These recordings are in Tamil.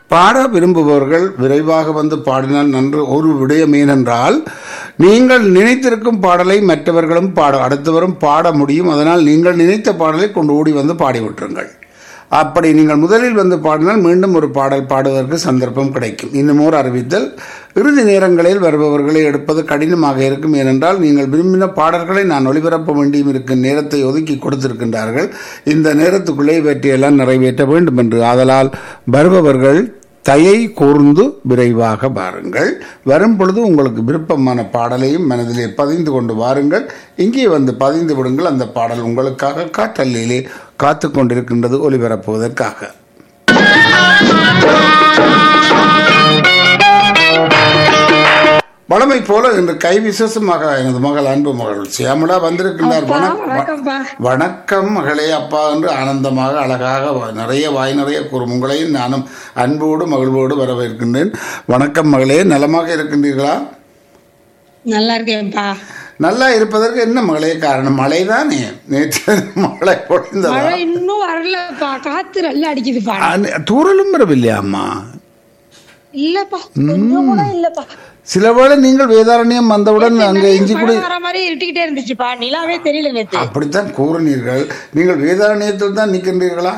பாட விரும்புபவர்கள் விரைவாக வந்து பாடினால் நன்று ஒரு விடயம் ஏனென்றால் நீங்கள் நினைத்திருக்கும் பாடலை மற்றவர்களும் பாட அடுத்தவரும் பாட முடியும் அதனால் நீங்கள் நினைத்த பாடலை கொண்டு ஓடி வந்து பாடிவிட்டுருங்கள் அப்படி நீங்கள் முதலில் வந்து பாடினால் மீண்டும் ஒரு பாடல் பாடுவதற்கு சந்தர்ப்பம் கிடைக்கும் இன்னும் ஒரு அறிவித்தல் இறுதி நேரங்களில் வருபவர்களை எடுப்பது கடினமாக இருக்கும் ஏனென்றால் நீங்கள் விரும்பின பாடல்களை நான் ஒளிபரப்ப வேண்டியும் இருக்கும் நேரத்தை ஒதுக்கி கொடுத்திருக்கின்றார்கள் இந்த நேரத்துக்குள்ளே இவற்றையெல்லாம் நிறைவேற்ற வேண்டும் என்று ஆதலால் வருபவர்கள் தயை கூர்ந்து விரைவாக வாருங்கள் வரும் பொழுது உங்களுக்கு விருப்பமான பாடலையும் மனதிலே பதிந்து கொண்டு வாருங்கள் இங்கே வந்து பதிந்து விடுங்கள் அந்த பாடல் உங்களுக்காக காற்றல்லிலே காத்து கொண்டிருக்கின்றது ஒலிபரப்புவதற்காக வளமை போல இன்று கை விசேஷமாக எனது மகள் அன்பு மகள் சியாமலா வந்திருக்கின்றார் வணக்- வணக்கம்ப்பா வணக்கம் மகளே அப்பா என்று ஆனந்தமாக அழகாக வ- நிறைய வாய் நிறைய கூறும் உங்களையும் நானும் அன்போடு மகிழ்வோடு வரவேற்கின்றேன் வணக்கம் மகளே நலமாக இருக்கின்றீர்களா நல்லா இருக்கேன்ப்பா நல்லா இருப்பதற்கு என்ன மகளே காரணம் மழை தானே நேற்று மழை பொழிந்ததா மழை இன்னும் வரலப்பா காத்து நல்லா அடிக்குதுப்பா அ- தூறலும் வரவில்லையா அம்மா இல்லப்பா கொஞ்சம் கூட இல்லப்பா சில வேளை நீங்கள் வேதாரண்யம் வந்தவுடன் அங்கே இஞ்சி குடி மழை வர மாதிரி இருட்டிக்கிட்டே இருந்துச்சுப்பா நிலாவே தெரியல நேத்து அப்படித்தான் கூறினீர்கள் நீங்கள் வேதாரண்யத்தில் தான் நிற்கின்றீர்களா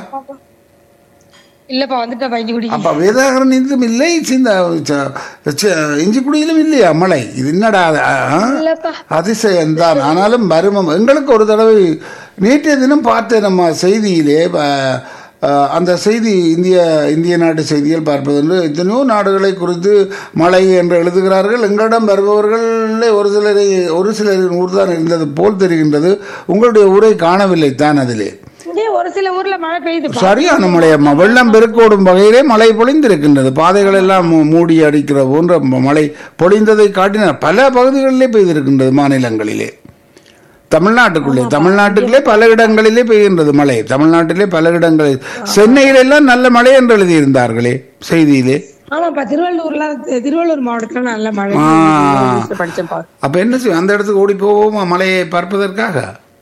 இல்லப்பா வந்துட்டா இஞ்சி குடி அப்ப வேதாரண்யத்திலும் இல்லை இந்த ச- ச- இஞ்சிக்குடியிலும் இல்லையா மழை இது என்னடா அது? ஆ? இல்லப்பா அதிசயம்தான் ஆனாலும் மர்மம் எங்களுக்கு ஒரு தடவை நேற்றைய தினம் பார்த்தேன் நம்ம செய்தியிலே ப- அஹ், அந்த செய்தி இந்திய இந்திய நாட்டு செய்திகள் பார்ப்பதென்று எத்தனையோ நாடுகளை குறித்து மழை என்று எழுதுகிறார்கள் எங்களிடம் வருபவர்களே ஒரு சிலரை ஒரு சிலரின் ஊர் தான் இருந்தது போல் தெரிகின்றது உங்களுடைய ஊரை காணவில்லை தான் அதிலே இங்கே ஒரு சில ஊர்ல மழை பெய்யுதுப்பா சரியான மழையம்மா வெள்ளம் பெருக்கோடும் வகையிலே மழை பொழிந்திருக்கின்றது பாதைகள் எல்லாம் மூ- மூடி அடிக்கிற போன்ற ம- மழை பொழிந்ததை காட்டின பல பகுதிகளிலே பெய்திருக்கின்றது மாநிலங்களிலே தமிழ்நாட்டுக்குள்ளே தமிழ்நாட்டுக்குள்ளே பல இடங்களிலே பெய்கின்றது மழை தமிழ்நாட்டிலே பல இடங்களில் சென்னையிலெல்லாம் நல்ல மழை என்று எழுதியிருந்தார்களே செய்தியிலே ஆமாப்பா திருவள்ளூர்ல திருவள்ளூர் மாவட்டத்துல நல்ல மழை ஆ. பெய்யுது. படிச்சேன்ப்பா அப்ப என்ன செய்யும் அந்த இடத்துக்கு ஓடி போவோமா மழையை பார்ப்பதற்காக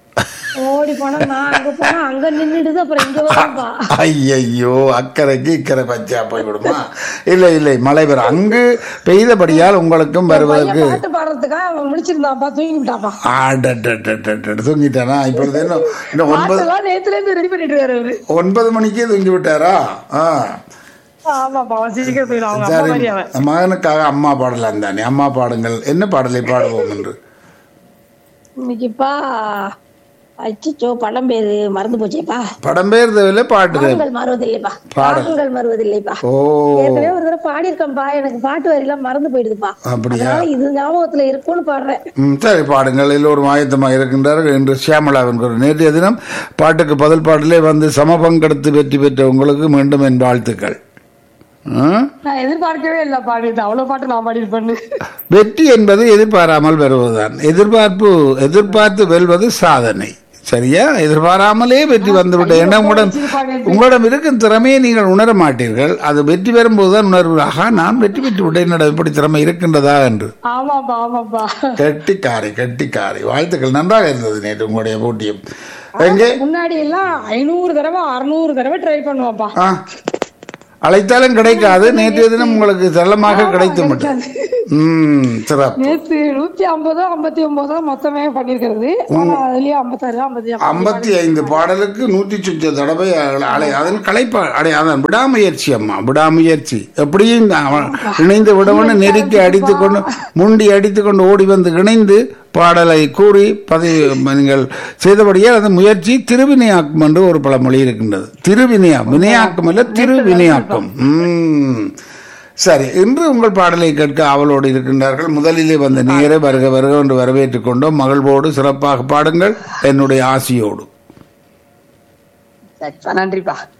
ஓடி போனா நான் அங்க போனா அங்க நின்னுடுது அப்புறம் இங்க வரும்பா ஐயையோ அக்கறைக்கு இக்கரை பச்சா போய்விடுமா இல்லை இல்லை மழை பெறும் அங்கு பெய்தபடியால் உங்களுக்கும் வருவதற்கு பாட்டு பாடுறதுக்காக அவன் முடிச்சிருந்தான்ப்பா தூங்கி விட்டாப்பா ஆடடடடடட, தூங்கிட்டானா இப்பொழுது என்ன இன்னும் ஒன்பது பாட்டெல்லாம் நேத்துல இருந்து ரெடி பண்ணிட்டு இருக்காரு அவரு ஒன்பது மணிக்கே தூங்கி விட்டாரா ஆ ஆமாப்பா அவன் சீக்கிரம் போயிடும் அவங்க அம்மா சரி மாதிரி அவன் மகனுக்காக அம்மா பாடலாம் தானே அம்மா பாடுங்கள் என்ன பாடலை பாடுவோம் என்று இன்னைக்குப்பா அச்சிச்சோ படம் பேரு மறந்து போச்சேப்பா படம் பேர் தேவையில்லை பாட்டு தேவை. பாடங்கள் மறுவதில்லைப்பா பாடல். பாடங்கள் மறுவதில்லைப்பா ஓ ஏற்கனவே ஒரு தடவை பாடியிருக்கேன்ப்பா எனக்கு பாட்டு வரியெல்லாம் மறந்து போயிடுதுப்பா அப்படியா அதனால இது ஞாபகத்துல இருக்கும்னு பாடுறேன் ம் சரி பாடுங்கள் எல்லோரும் ஆயத்தமாக இருக்கின்றார்கள் என்று சியாமலாவின் குரல் நேற்றைய தினம் பாட்டுக்கு பதில் பாடலே வந்து சமபங்கெடுத்து வெற்றி பெற்ற உங்களுக்கு மீண்டும் என் வாழ்த்துக்கள் ம்? நான் எதிர்பார்க்கவே இல்லை பாடிட்டு அவ்வளவு பாட்டு நான் பாடியிருப்பேன்னு வெற்றி என்பது எதிர்பாராமல் வருவதுதான் எதிர்பார்ப்பு எதிர்பார்த்து வெல்வது சாதனை சரியா எதிர்பாராமலே வெற்றி வந்துவிட்ட ஏன்னா உங்களிடம் உங்களிடம் இருக்கும் திறமையை நீங்கள் உணர மாட்டீர்கள் அது வெற்றி பெறும்போதுதான் உணர்வு ஆகா நான் வெற்றி பெற்று விட்டேன் என்னடா இப்படி திறமை இருக்கின்றதா என்று ஆமாப்பா ஆமாப்பா கெட்டிக்காரி கெட்டிக்காரி வாழ்த்துக்கள் நன்றாக இருந்தது நேற்று உங்களுடைய போட்டியும் எங்கே முன்னாடி எல்லாம் ஐநூறு தடவை அறுநூறு தடவை ட்ரை பண்ணுவாப்பா ஆ அழைத்தாலும் கிடைக்காது நேற்றைய தினம் உங்களுக்கு செல்லமாக கிடைத்து விட்டது ம் சிறப்பு நேத்து நூத்தி ஐம்பதோ ஐம்பத்தி ஒன்பதோ மொத்தமே பண்ணிருக்கிறது ஆனா அதுலயே ஐம்பத்தாறு ஐம்பத்தி ஐம்பத்தி ஐந்து பாடலுக்கு நூற்றி சுற்ற தடவை அழ- அலை அதன் களைப்பா அடை அதான் விடாமுயற்சி அம்மா விடாமுயற்சி எப்படியும் அவன் இணைந்து விடவன நெருக்கி அடித்துக்கொண்டு முண்டி அடித்துக்கொண்டு ஓடி வந்து இணைந்து பாடலை கூறி பதிவு நீங்கள் செய்தபடியே அது முயற்சி திருவினையாக்கும் என்று ஒரு பழமொழி இருக்கின்றது திருவினையாக்கம் வினையாக்கம் அல்ல திருவினையாக்கம் உம் சரி இன்று உங்கள் பாடலை கேட்க ஆவலோடு இருக்கின்றார்கள் முதலிலே வந்த நேரே வருக வருக என்று வரவேற்றுக் கொண்டோம் மகிழ்வோடு சிறப்பாக பாடுங்கள் என்னுடைய ஆசியோடு நன்றிப்பா